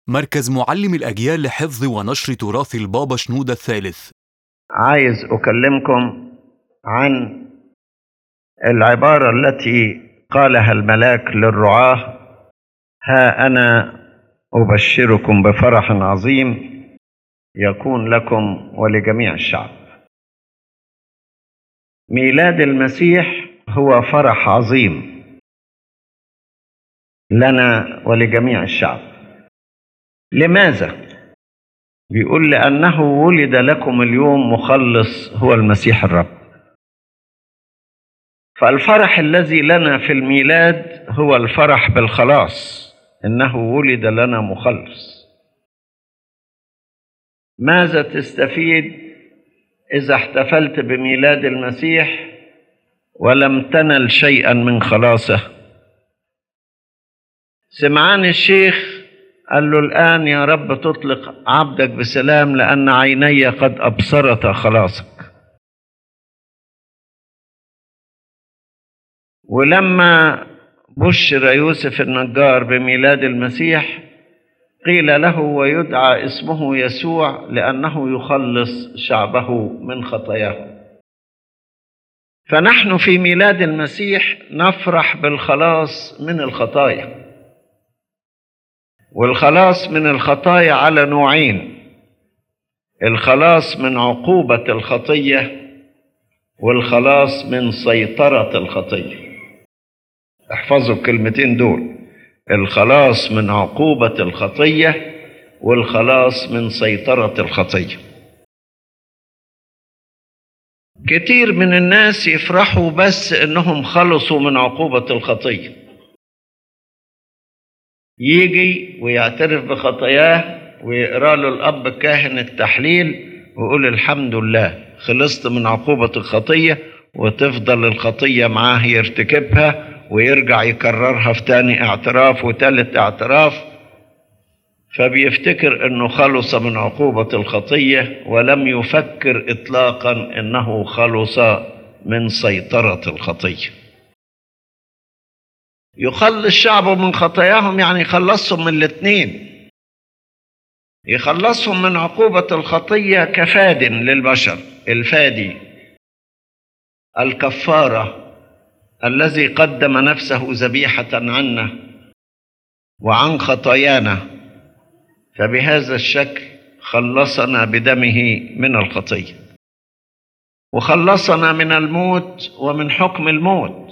مركز معلم الأجيال لحفظ ونشر تراث البابا شنودة الثالث عايز أكلمكم عن العبارة التي قالها الملاك للرعاة ها أنا أبشركم بفرح عظيم يكون لكم ولجميع الشعب ميلاد المسيح هو فرح عظيم لنا ولجميع الشعب لماذا بيقول لأنه ولد لكم اليوم مخلص هو المسيح الرب فالفرح الذي لنا في الميلاد هو الفرح بالخلاص إنه ولد لنا مخلص ماذا تستفيد إذا احتفلت بميلاد المسيح ولم تنل شيئا من خلاصه سمعان الشيخ قال له الآن يا رب تطلق عبدك بسلام لأن عيني قد أبصرتا خلاصك ولما بشر يوسف النجار بميلاد المسيح قيل له ويدعى اسمه يسوع لأنه يخلص شعبه من خطاياهم فنحن في ميلاد المسيح نفرح بالخلاص من الخطايا والخلاص من الخطايا على نوعين الخلاص من عقوبة الخطية والخلاص من سيطرة الخطية احفظوا الكلمتين دول الخلاص من عقوبة الخطية والخلاص من سيطرة الخطية كتير من الناس يفرحوا بس انهم خلصوا من عقوبة الخطية يجي ويعترف بخطاياه ويقرا له الاب كاهن التحليل ويقول الحمد لله خلصت من عقوبة الخطية وتفضل الخطية معاه يرتكبها ويرجع يكررها في تاني اعتراف وتالت اعتراف فبيفتكر انه خلص من عقوبة الخطية ولم يفكر اطلاقا انه خلص من سيطرة الخطية يخلص شعبه من خطاياهم يعني يخلصهم من الاثنين يخلصهم من عقوبة الخطية كفاد للبشر الفادي الكفارة الذي قدم نفسه ذبيحة عنا وعن خطايانا فبهذا الشكل خلصنا بدمه من الخطية وخلصنا من الموت ومن حكم الموت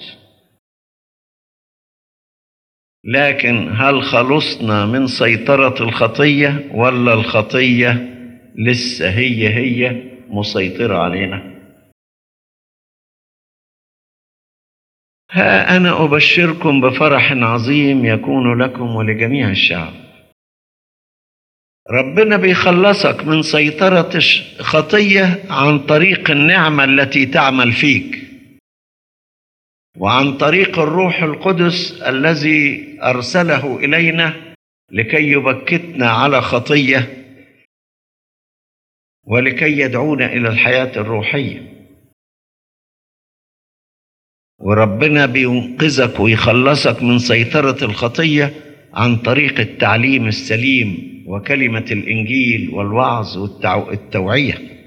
لكن هل خلصنا من سيطرة الخطية ولا الخطية لسه هي هي مسيطرة علينا ها أنا أبشركم بفرح عظيم يكون لكم ولجميع الشعب ربنا بيخلصك من سيطرة الخطية عن طريق النعمة التي تعمل فيك وعن طريق الروح القدس الذي أرسله إلينا لكي يبكتنا على خطية ولكي يدعونا إلى الحياة الروحية وربنا بينقذك ويخلصك من سيطرة الخطية عن طريق التعليم السليم وكلمة الإنجيل والوعظ والتوعية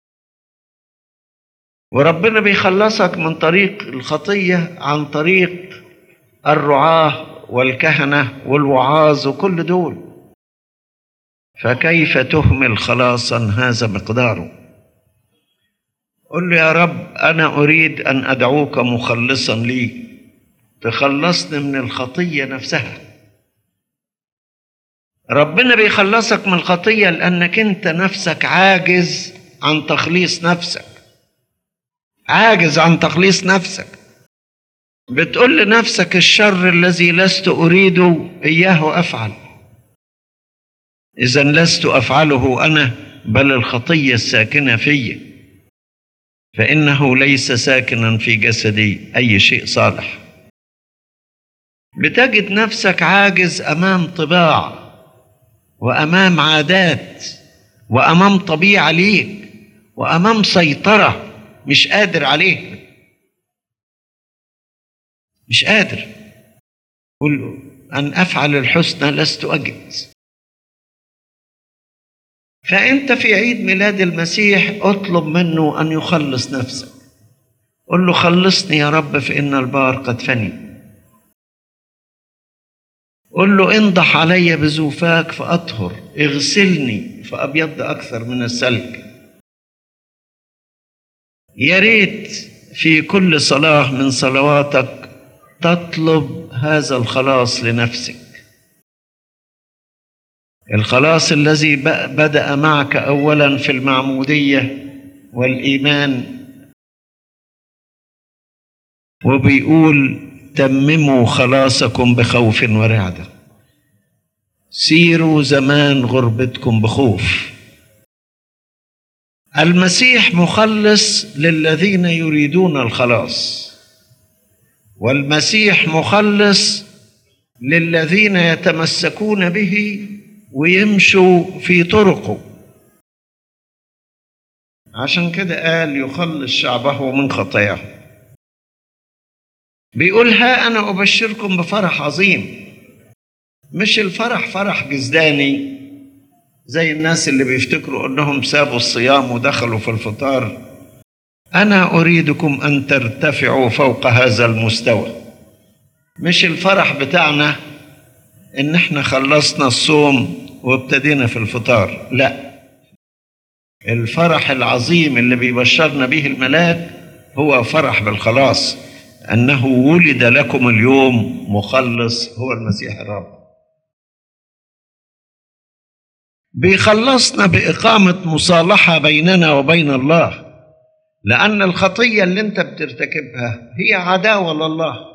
وربنا بيخلصك من طريق الخطية عن طريق الرعاة والكهنة والوعاظ وكل دول فكيف تهمل خلاصا هذا مقداره قل له يا رب أنا أريد أن أدعوك مخلصا لي تخلصني من الخطية نفسها ربنا بيخلصك من الخطية لأنك أنت نفسك عاجز عن تخليص نفسك عاجز عن تخليص نفسك بتقول لنفسك الشر الذي لست أريده إياه أفعل إذا لست أفعله أنا بل الخطية الساكنة في فإنه ليس ساكنا في جسدي أي شيء صالح بتجد نفسك عاجز أمام طباع وأمام عادات وأمام طبيعة ليك وأمام سيطرة مش قادر عليها مش قادر قل أن أفعل الحسنى لست أجد فأنت في عيد ميلاد المسيح اطلب منه أن يخلص نفسك قل له خلصني يا رب فإن البار قد فني قل له انضح علي بزوفاك فأطهر اغسلني فأبيض أكثر من السلك يا ريت في كل صلاة من صلواتك تطلب هذا الخلاص لنفسك الخلاص الذي بدأ معك أولا في المعمودية والإيمان وبيقول تمموا خلاصكم بخوف ورعدة سيروا زمان غربتكم بخوف المسيح مخلص للذين يريدون الخلاص والمسيح مخلص للذين يتمسكون به ويمشوا في طرقه عشان كده قال يخلص شعبه من خطاياه بيقول ها انا ابشركم بفرح عظيم مش الفرح فرح جزداني زي الناس اللي بيفتكروا انهم سابوا الصيام ودخلوا في الفطار انا اريدكم ان ترتفعوا فوق هذا المستوى مش الفرح بتاعنا ان احنا خلصنا الصوم وابتدينا في الفطار لا الفرح العظيم اللي بيبشرنا به الملاك هو فرح بالخلاص انه ولد لكم اليوم مخلص هو المسيح الرب بيخلصنا باقامه مصالحه بيننا وبين الله لان الخطيه اللي انت بترتكبها هي عداوه لله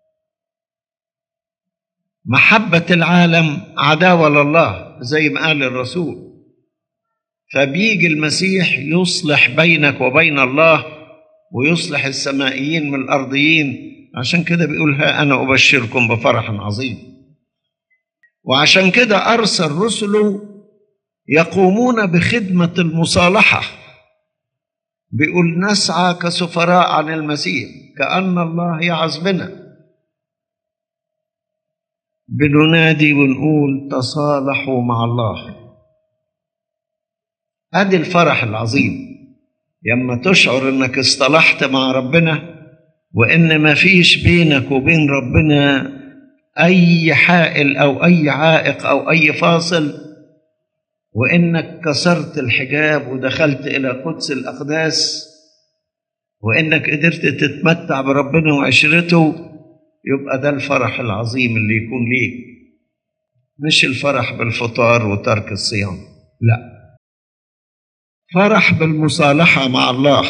محبه العالم عداوه لله زي ما قال الرسول فبيجي المسيح يصلح بينك وبين الله ويصلح السمائيين من الارضيين عشان كده بيقول ها انا ابشركم بفرح عظيم وعشان كده ارسل رسله يقومون بخدمه المصالحه بيقول نسعى كسفراء عن المسيح كان الله يعظ بنا بننادي ونقول تصالحوا مع الله ادي الفرح العظيم لما تشعر انك اصطلحت مع ربنا وان ما فيش بينك وبين ربنا اي حائل او اي عائق او اي فاصل وانك كسرت الحجاب ودخلت الى قدس الاقداس وانك قدرت تتمتع بربنا وعشرته يبقى ده الفرح العظيم اللي يكون ليك مش الفرح بالفطار وترك الصيام لا فرح بالمصالحة مع الله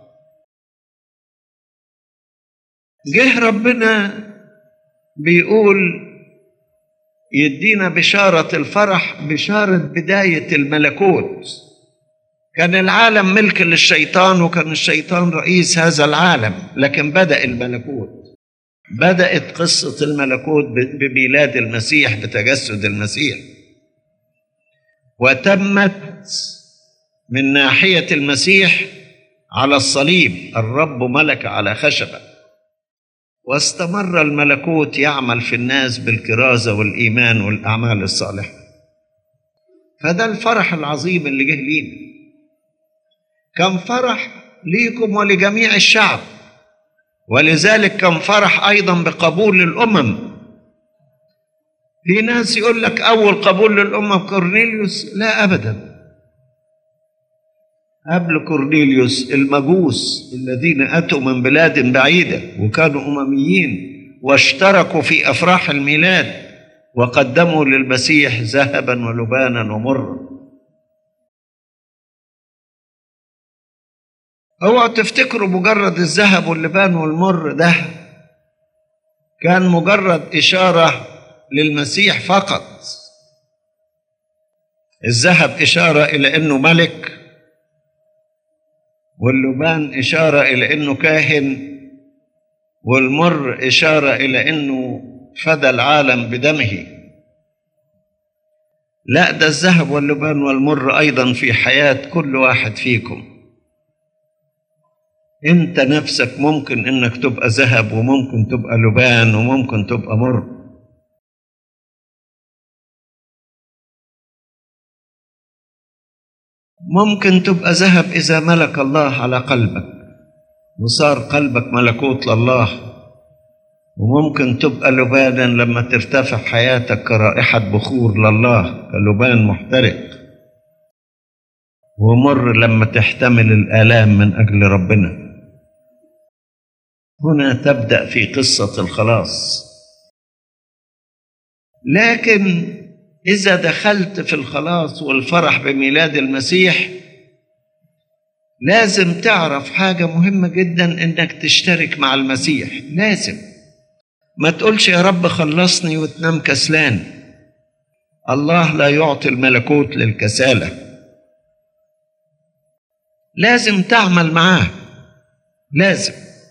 جه ربنا بيقول يدينا بشارة الفرح بشارة بداية الملكوت كان العالم ملك للشيطان وكان الشيطان رئيس هذا العالم لكن بدأ الملكوت بدأت قصة الملكوت بميلاد المسيح بتجسد المسيح وتمت من ناحية المسيح على الصليب الرب ملك على خشبة واستمر الملكوت يعمل في الناس بالكرازة والإيمان والأعمال الصالحة فده الفرح العظيم اللي جه لينا كان فرح ليكم ولجميع الشعب ولذلك كان فرح أيضا بقبول الأمم في ناس يقول لك أول قبول للأمة كورنيليوس لا أبداً قبل كورنيليوس المجوس الذين اتوا من بلاد بعيده وكانوا امميين واشتركوا في افراح الميلاد وقدموا للمسيح ذهبا ولبانا ومرا اوعوا تفتكروا مجرد الذهب واللبان والمر ده كان مجرد اشاره للمسيح فقط الذهب اشاره الى انه ملك واللبان إشارة إلى إنه كاهن والمر إشارة إلى إنه فدى العالم بدمه لا ده الذهب واللبان والمر أيضا في حياة كل واحد فيكم أنت نفسك ممكن إنك تبقى ذهب وممكن تبقى لبان وممكن تبقى مر ممكن تبقى ذهب إذا ملك الله على قلبك وصار قلبك ملكوت لله وممكن تبقى لبانا لما ترتفع حياتك كرائحة بخور لله كلبان محترق ومر لما تحتمل الآلام من أجل ربنا هنا تبدأ في قصة الخلاص لكن إذا دخلت في الخلاص والفرح بميلاد المسيح لازم تعرف حاجة مهمة جدا إنك تشترك مع المسيح لازم ما تقولش يا رب خلصني وتنام كسلان الله لا يعطي الملكوت للكسالة لازم تعمل معاه لازم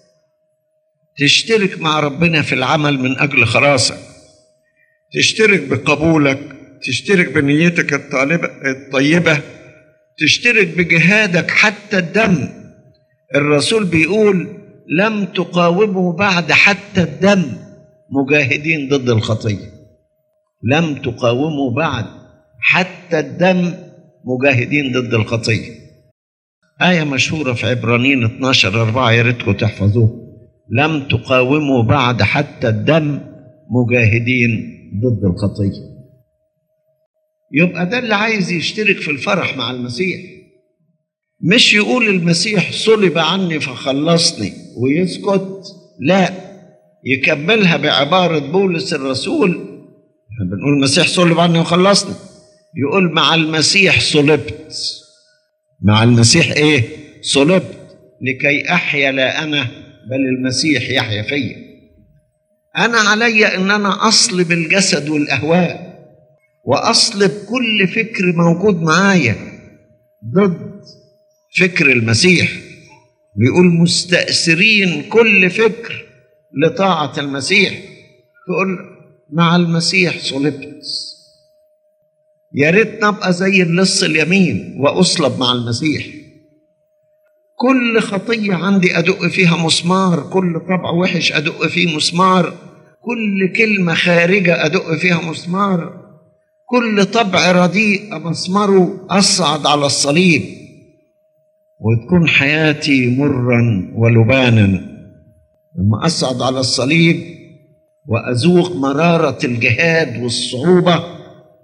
تشترك مع ربنا في العمل من أجل خلاصك تشترك بقبولك تشترك بنيتك الطالبة الطيبة تشترك بجهادك حتى الدم الرسول بيقول لم تقاوموا بعد حتى الدم مجاهدين ضد الخطية لم تقاوموا بعد حتى الدم مجاهدين ضد الخطية آية مشهورة في عبرانيين 12 4 يا ريتكم تحفظوها لم تقاوموا بعد حتى الدم مجاهدين ضد الخطيه يبقى ده اللي عايز يشترك في الفرح مع المسيح مش يقول المسيح صلب عني فخلصني ويسكت لا يكملها بعبارة بولس الرسول احنا بنقول المسيح صلب عني وخلصني يقول مع المسيح صلبت مع المسيح ايه صلبت لكي احيا لا انا بل المسيح يحيا فيا انا علي ان انا اصلب الجسد والاهواء واصلب كل فكر موجود معايا ضد فكر المسيح بيقول مستأثرين كل فكر لطاعة المسيح تقول مع المسيح صلبت يا ريت نبقى زي اللص اليمين وأصلب مع المسيح كل خطية عندي أدق فيها مسمار كل طبع وحش أدق فيه مسمار كل كلمة خارجة أدق فيها مسمار كل طبع رديء مسمره أصعد على الصليب وتكون حياتي مرا ولبانا لما أصعد على الصليب وأذوق مرارة الجهاد والصعوبة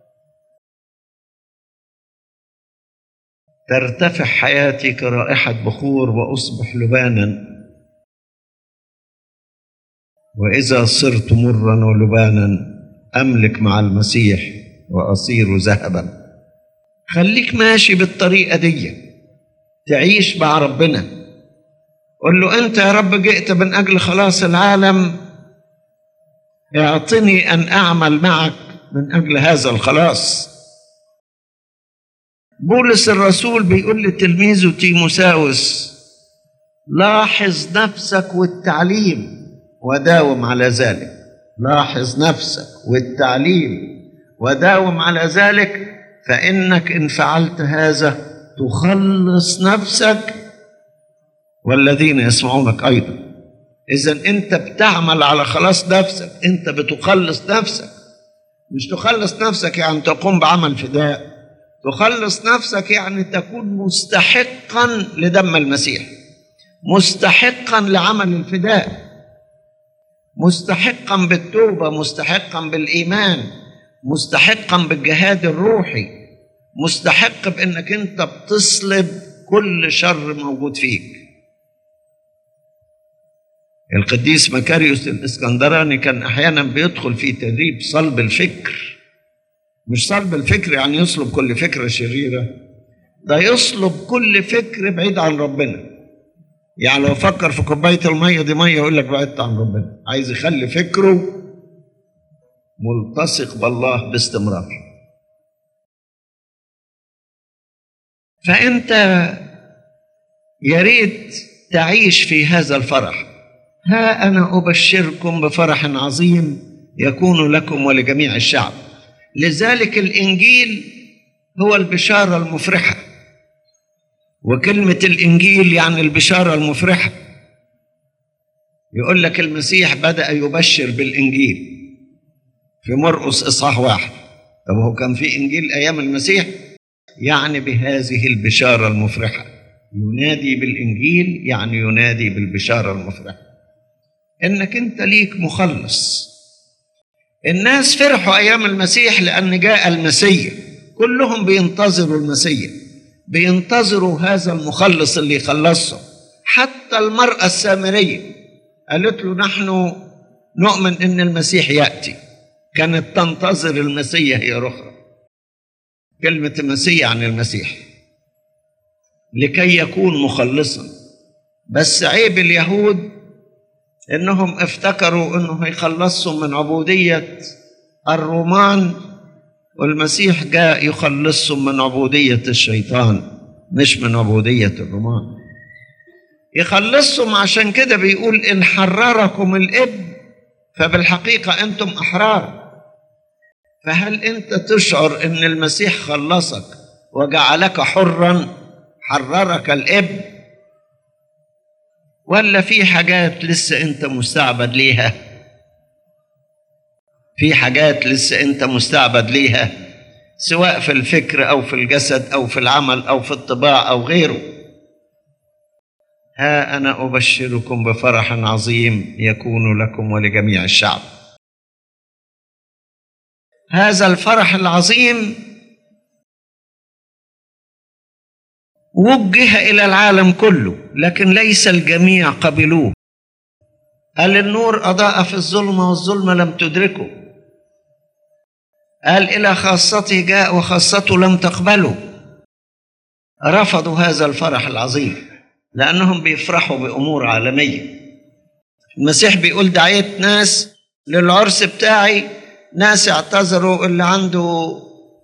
ترتفع حياتي كرائحة بخور وأصبح لبانا وإذا صرت مرا ولبانا أملك مع المسيح وأصير ذهبا خليك ماشي بالطريقة دي تعيش مع ربنا قل له أنت يا رب جئت من أجل خلاص العالم اعطني أن أعمل معك من أجل هذا الخلاص بولس الرسول بيقول لتلميذه تيموساوس لاحظ نفسك والتعليم وداوم على ذلك لاحظ نفسك والتعليم وداوم على ذلك فإنك إن فعلت هذا تخلص نفسك والذين يسمعونك أيضا إذا أنت بتعمل على خلاص نفسك أنت بتخلص نفسك مش تخلص نفسك يعني تقوم بعمل فداء تخلص نفسك يعني تكون مستحقا لدم المسيح مستحقا لعمل الفداء مستحقا بالتوبه مستحقا بالايمان مستحقا بالجهاد الروحي مستحق بانك انت بتصلب كل شر موجود فيك القديس مكاريوس الاسكندراني كان احيانا بيدخل في تدريب صلب الفكر مش صلب الفكر يعني يصلب كل فكره شريره ده يصلب كل فكر بعيد عن ربنا يعني لو فكر في كوبايه الميه دي ميه يقول لك بعدت عن ربنا عايز يخلي فكره ملتصق بالله باستمرار فانت يا ريت تعيش في هذا الفرح ها انا ابشركم بفرح عظيم يكون لكم ولجميع الشعب لذلك الانجيل هو البشاره المفرحه وكلمه الانجيل يعني البشاره المفرحه يقول لك المسيح بدا يبشر بالانجيل في مرقس اصحاح واحد طب هو كان في انجيل ايام المسيح يعني بهذه البشارة المفرحة ينادي بالإنجيل يعني ينادي بالبشارة المفرحة إنك أنت ليك مخلص الناس فرحوا أيام المسيح لأن جاء المسيح كلهم بينتظروا المسيح بينتظروا هذا المخلص اللي يخلصهم حتى المرأة السامرية قالت له نحن نؤمن ان المسيح ياتي كانت تنتظر المسيح هي اخرى كلمه المسيح عن المسيح لكي يكون مخلصا بس عيب اليهود انهم افتكروا انه هيخلصهم من عبوديه الرومان والمسيح جاء يخلصهم من عبوديه الشيطان مش من عبوديه الرومان يخلصهم عشان كده بيقول ان حرركم الاب فبالحقيقه انتم احرار فهل انت تشعر ان المسيح خلصك وجعلك حرا حررك الاب ولا في حاجات لسه انت مستعبد ليها في حاجات لسه انت مستعبد ليها سواء في الفكر او في الجسد او في العمل او في الطباع او غيره ها انا ابشركم بفرح عظيم يكون لكم ولجميع الشعب هذا الفرح العظيم وجه الى العالم كله لكن ليس الجميع قبلوه قال النور اضاء في الظلمه والظلمه لم تدركه قال الى خاصته جاء وخاصته لم تقبله رفضوا هذا الفرح العظيم لانهم بيفرحوا بامور عالميه المسيح بيقول دعيت ناس للعرس بتاعي ناس اعتذروا اللي عنده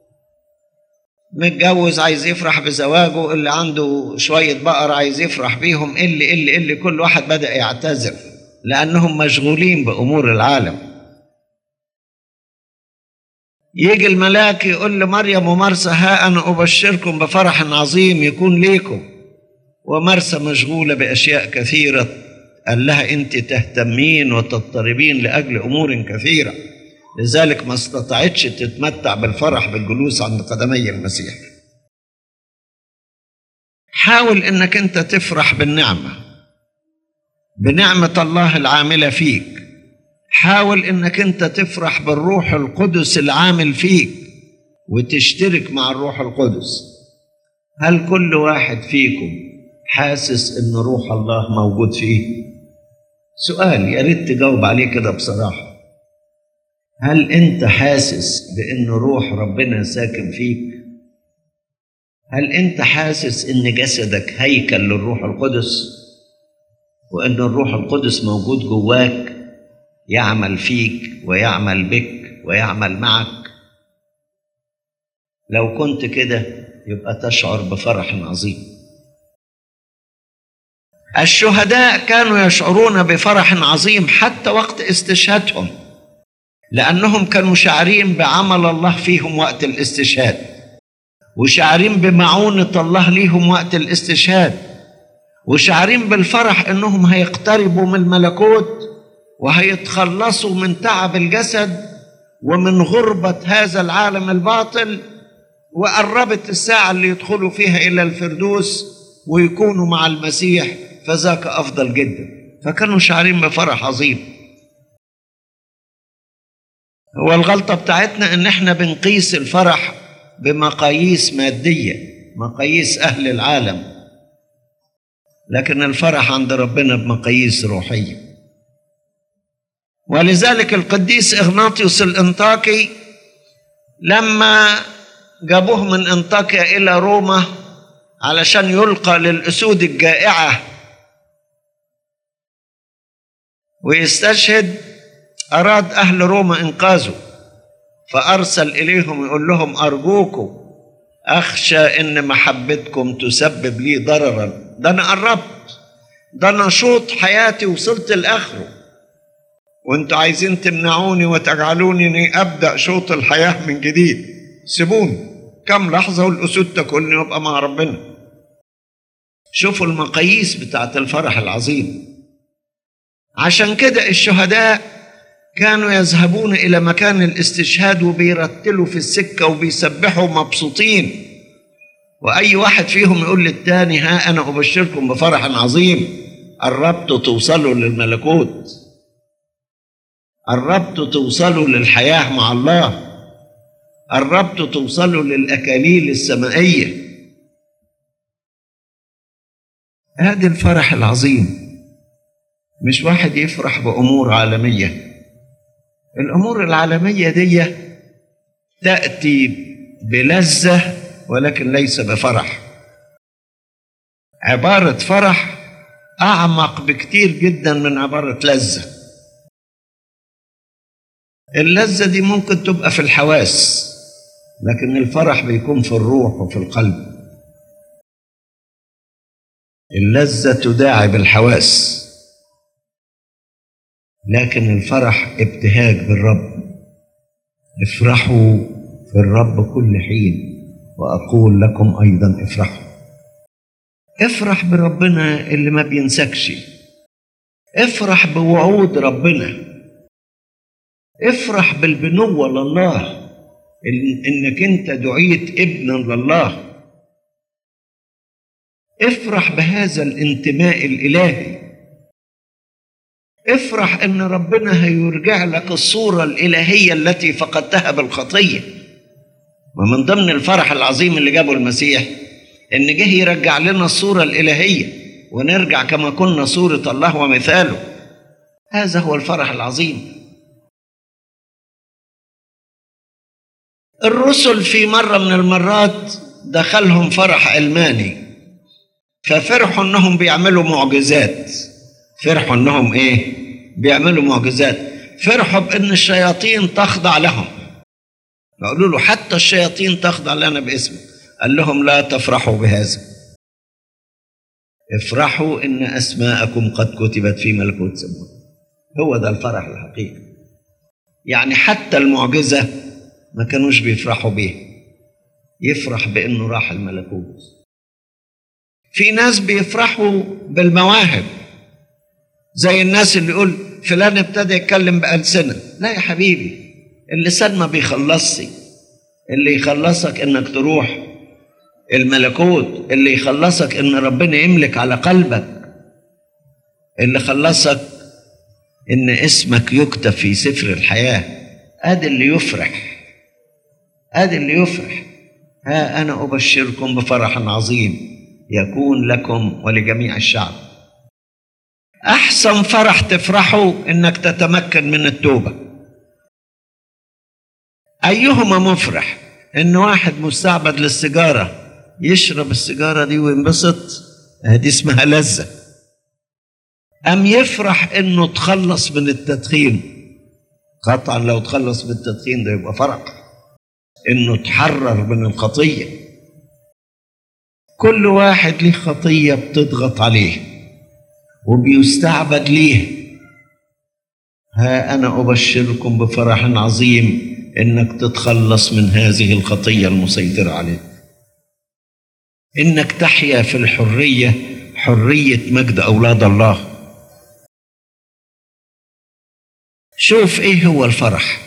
متجوز عايز يفرح بزواجه اللي عنده شوية بقر عايز يفرح بيهم اللي اللي اللي كل واحد بدأ يعتذر لأنهم مشغولين بأمور العالم يجي الملاك يقول لمريم ومرسى ها أنا أبشركم بفرح عظيم يكون ليكم ومرسى مشغولة بأشياء كثيرة قال لها أنت تهتمين وتضطربين لأجل أمور كثيرة لذلك ما استطاعتش تتمتع بالفرح بالجلوس عند قدمي المسيح حاول انك انت تفرح بالنعمه بنعمه الله العامله فيك حاول انك انت تفرح بالروح القدس العامل فيك وتشترك مع الروح القدس هل كل واحد فيكم حاسس ان روح الله موجود فيه سؤال يا ريت تجاوب عليه كده بصراحه هل انت حاسس بان روح ربنا ساكن فيك هل انت حاسس ان جسدك هيكل للروح القدس وان الروح القدس موجود جواك يعمل فيك ويعمل بك ويعمل معك لو كنت كده يبقى تشعر بفرح عظيم الشهداء كانوا يشعرون بفرح عظيم حتى وقت استشهادهم لأنهم كانوا شاعرين بعمل الله فيهم وقت الاستشهاد وشاعرين بمعونة الله ليهم وقت الاستشهاد وشاعرين بالفرح انهم هيقتربوا من الملكوت وهيتخلصوا من تعب الجسد ومن غربة هذا العالم الباطل وقربت الساعة اللي يدخلوا فيها إلى الفردوس ويكونوا مع المسيح فذاك أفضل جدا فكانوا شاعرين بفرح عظيم هو الغلطة بتاعتنا ان احنا بنقيس الفرح بمقاييس مادية مقاييس اهل العالم لكن الفرح عند ربنا بمقاييس روحية ولذلك القديس اغناطيوس الانطاكي لما جابوه من انطاكيا الى روما علشان يلقى للاسود الجائعه ويستشهد أراد أهل روما إنقاذه فأرسل إليهم يقول لهم أرجوكم أخشى إن محبتكم تسبب لي ضررا ده أنا قربت ده أنا شوط حياتي وصلت لآخره وانتوا عايزين تمنعوني وتجعلوني اني ابدا شوط الحياه من جديد سيبوني كم لحظه والاسود تاكلني وابقى مع ربنا شوفوا المقاييس بتاعت الفرح العظيم عشان كده الشهداء كانوا يذهبون إلى مكان الاستشهاد وبيرتلوا في السكة وبيسبحوا مبسوطين واي واحد فيهم يقول للتاني ها انا ابشركم بفرح عظيم قربتوا توصلوا للملكوت قربتوا توصلوا للحياه مع الله قربتوا توصلوا للاكاليل السمائيه هذا الفرح العظيم مش واحد يفرح بامور عالميه الامور العالميه دي تاتي بلذه ولكن ليس بفرح عباره فرح اعمق بكتير جدا من عباره لذه اللذه دي ممكن تبقى في الحواس لكن الفرح بيكون في الروح وفي القلب اللذه تداعب الحواس لكن الفرح ابتهاج بالرب افرحوا في الرب كل حين واقول لكم ايضا افرحوا افرح بربنا اللي ما بينسكش افرح بوعود ربنا افرح بالبنوة لله إن- انك انت دعيت ابنا لله افرح بهذا الانتماء الالهي افرح ان ربنا هيرجع لك الصورة الالهية التي فقدتها بالخطية ومن ضمن الفرح العظيم اللي جابه المسيح ان جه يرجع لنا الصورة الالهية ونرجع كما كنا صورة الله ومثاله هذا هو الفرح العظيم الرسل في مرة من المرات دخلهم فرح علماني ففرحوا انهم بيعملوا معجزات فرحوا انهم ايه بيعملوا معجزات فرحوا بان الشياطين تخضع لهم قالوا له حتى الشياطين تخضع لنا باسمك قال لهم لا تفرحوا بهذا افرحوا ان اسماءكم قد كتبت في ملكوت سماوات هو ده الفرح الحقيقي يعني حتى المعجزه ما كانوش بيفرحوا بيها يفرح بانه راح الملكوت في ناس بيفرحوا بالمواهب زي الناس اللي يقول فلان ابتدى يتكلم بألسنة لا يا حبيبي اللسان ما بيخلصش اللي يخلصك انك تروح الملكوت اللي يخلصك ان ربنا يملك على قلبك اللي خلصك ان اسمك يكتب في سفر الحياة ادي اللي يفرح ادي اللي يفرح ها انا ابشركم بفرح عظيم يكون لكم ولجميع الشعب احسن فرح تفرحوا انك تتمكن من التوبه ايهما مفرح ان واحد مستعبد للسيجاره يشرب السيجاره دي وينبسط دي اسمها لذه ام يفرح انه تخلص من التدخين قطعا لو تخلص من التدخين ده يبقى فرح انه تحرر من الخطيه كل واحد له خطيه بتضغط عليه وبيستعبد ليه ها انا ابشركم بفرح عظيم انك تتخلص من هذه الخطيه المسيطره عليك انك تحيا في الحريه حريه مجد اولاد الله شوف ايه هو الفرح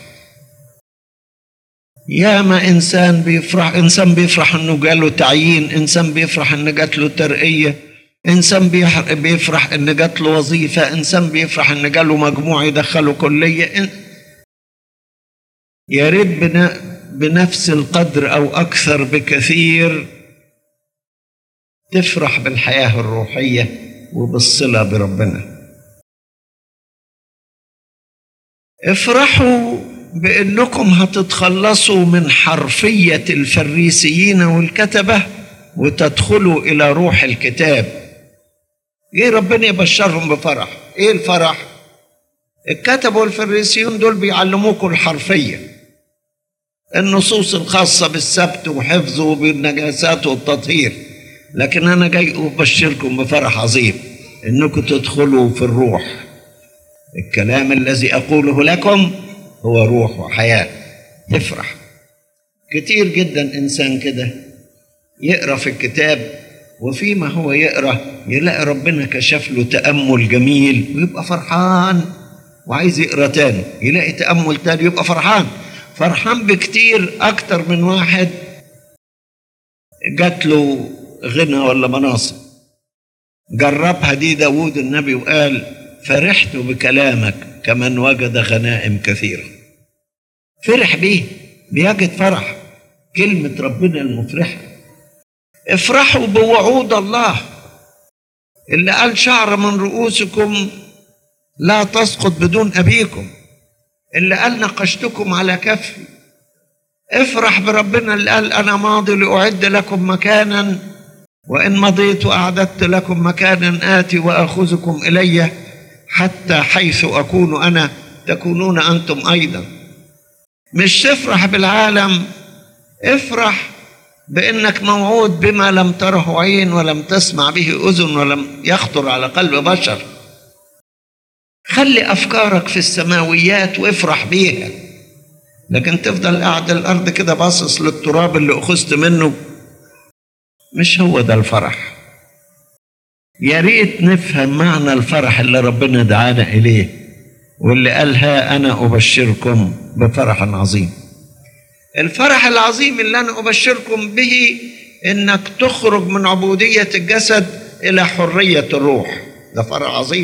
ياما انسان بيفرح انسان بيفرح انه جاله تعيين انسان بيفرح ان جات له ترقيه انسان بيح- بيفرح ان جات له وظيفه انسان بيفرح ان جاله مجموع يدخله كليه إن- يا ريت بن- بنفس القدر او اكثر بكثير تفرح بالحياه الروحيه وبالصله بربنا افرحوا بانكم هتتخلصوا من حرفيه الفريسيين والكتبه وتدخلوا الى روح الكتاب ايه ربنا يبشرهم بفرح ايه الفرح الكتبة والفريسيون دول بيعلموكم الحرفيه النصوص الخاصه بالسبت وحفظه وبالنجاسات والتطهير لكن انا جاي ابشركم بفرح عظيم انكم تدخلوا في الروح الكلام الذي اقوله لكم هو روح وحياه تفرح كتير جدا انسان كده يقرا في الكتاب وفيما هو يقرا يلاقي ربنا كشف له تامل جميل ويبقى فرحان وعايز يقرا تاني يلاقي تامل تاني يبقى فرحان فرحان بكتير اكتر من واحد جات له غنى ولا مناصب جربها دي داود النبي وقال فرحت بكلامك كمن وجد غنائم كثيرة فرح بيه بيجد فرح كلمة ربنا المفرحة افرحوا بوعود الله اللي قال شعر من رؤوسكم لا تسقط بدون أبيكم اللي قال نقشتكم على كفي افرح بربنا اللي قال أنا ماضي لأعد لكم مكانا وإن مضيت وأعددت لكم مكانا آتي وأخذكم إلي حتى حيث أكون أنا تكونون أنتم أيضا مش تفرح بالعالم افرح بانك موعود بما لم تره عين ولم تسمع به اذن ولم يخطر على قلب بشر خلي افكارك في السماويات وافرح بيها لكن تفضل قاعد الارض كده باصص للتراب اللي اخذت منه مش هو ده الفرح يا ريت نفهم معنى الفرح اللي ربنا دعانا اليه واللي قال ها انا ابشركم بفرح عظيم الفرح العظيم اللي انا ابشركم به انك تخرج من عبوديه الجسد الى حريه الروح ده فرح عظيم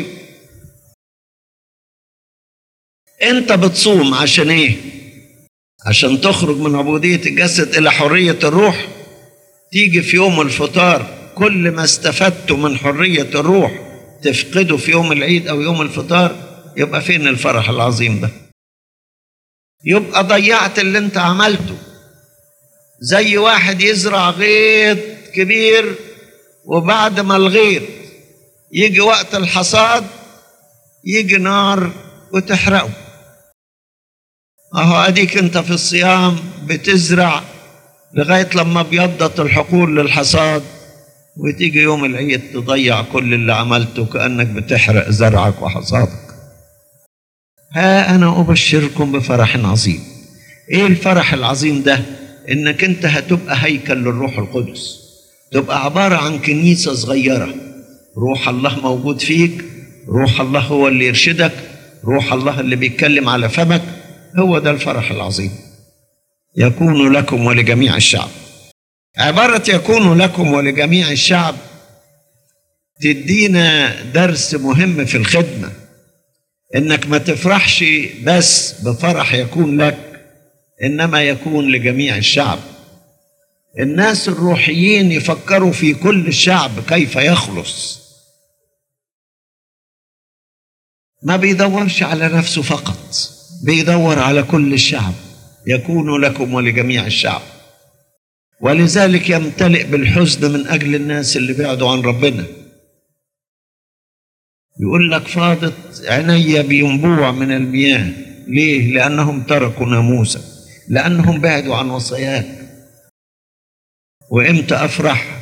انت بتصوم عشان ايه عشان تخرج من عبوديه الجسد الى حريه الروح تيجي في يوم الفطار كل ما استفدت من حريه الروح تفقده في يوم العيد او يوم الفطار يبقى فين الفرح العظيم ده يبقى ضيعت اللي انت عملته زي واحد يزرع غيط كبير وبعد ما الغيط يجي وقت الحصاد يجي نار وتحرقه اهو اديك انت في الصيام بتزرع لغايه لما بيضت الحقول للحصاد وتيجي يوم العيد تضيع كل اللي عملته كانك بتحرق زرعك وحصادك ها انا ابشركم بفرح عظيم ايه الفرح العظيم ده انك انت هتبقى هيكل للروح القدس تبقى عباره عن كنيسه صغيره روح الله موجود فيك روح الله هو اللي يرشدك روح الله اللي بيتكلم على فمك هو ده الفرح العظيم يكون لكم ولجميع الشعب عباره يكون لكم ولجميع الشعب تدينا درس مهم في الخدمه انك ما تفرحش بس بفرح يكون لك انما يكون لجميع الشعب الناس الروحيين يفكروا في كل الشعب كيف يخلص ما بيدورش على نفسه فقط بيدور على كل الشعب يكون لكم ولجميع الشعب ولذلك يمتلئ بالحزن من اجل الناس اللي بعدوا عن ربنا يقول لك فاضت عيني بينبوع من المياه ليه لانهم تركوا ناموسك لانهم بعدوا عن وصاياك وامتى افرح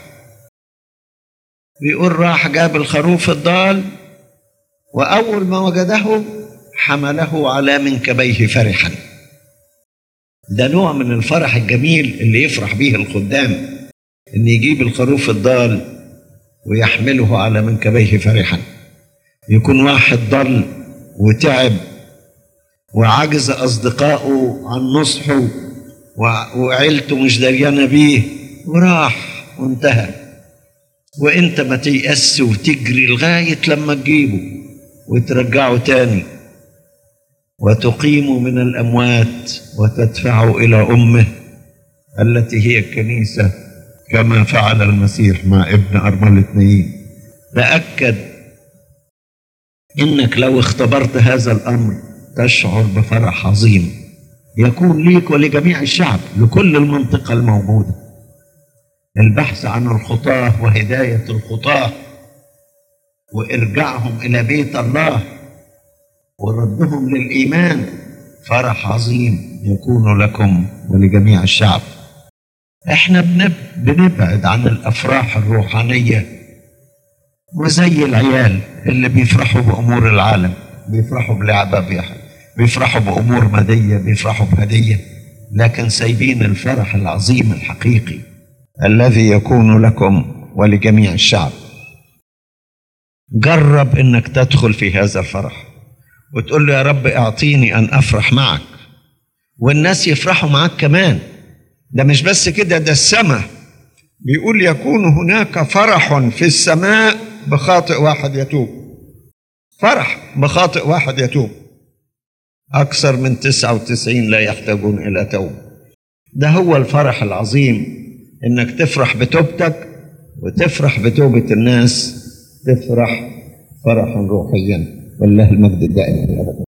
بيقول راح جاب الخروف الضال واول ما وجده حمله على منكبيه فرحا ده نوع من الفرح الجميل اللي يفرح به الخدام ان يجيب الخروف الضال ويحمله على منكبيه فرحا يكون واحد ضل وتعب وعجز أصدقائه عن نصحه وعيلته مش دريانة بيه وراح وانتهى وانت ما تيأس وتجري لغاية لما تجيبه وترجعه تاني وتقيم من الأموات وتدفعه إلى أمه التي هي الكنيسة كما فعل المسيح مع ابن أرملة نايين تأكد انك لو اختبرت هذا الامر تشعر بفرح عظيم يكون ليك ولجميع الشعب لكل المنطقه الموجوده البحث عن الخطاه وهدايه الخطاه وارجاعهم الى بيت الله وردهم للايمان فرح عظيم يكون لكم ولجميع الشعب احنا بنبعد عن الافراح الروحانيه وزي العيال اللي بيفرحوا بأمور العالم بيفرحوا بلعبة بيفرحوا بأمور مادية بيفرحوا بهدية لكن سايبين الفرح العظيم الحقيقي الذي يكون لكم ولجميع الشعب جرب انك تدخل في هذا الفرح وتقول له يا رب اعطيني ان افرح معك والناس يفرحوا معك كمان ده مش بس كده ده السماء بيقول يكون هناك فرح في السماء بخاطئ واحد يتوب فرح بخاطئ واحد يتوب أكثر من تسعة وتسعين لا يحتاجون إلى توبة ده هو الفرح العظيم إنك تفرح بتوبتك وتفرح بتوبة الناس تفرح فرحا روحيا والله المجد الدائم أبدا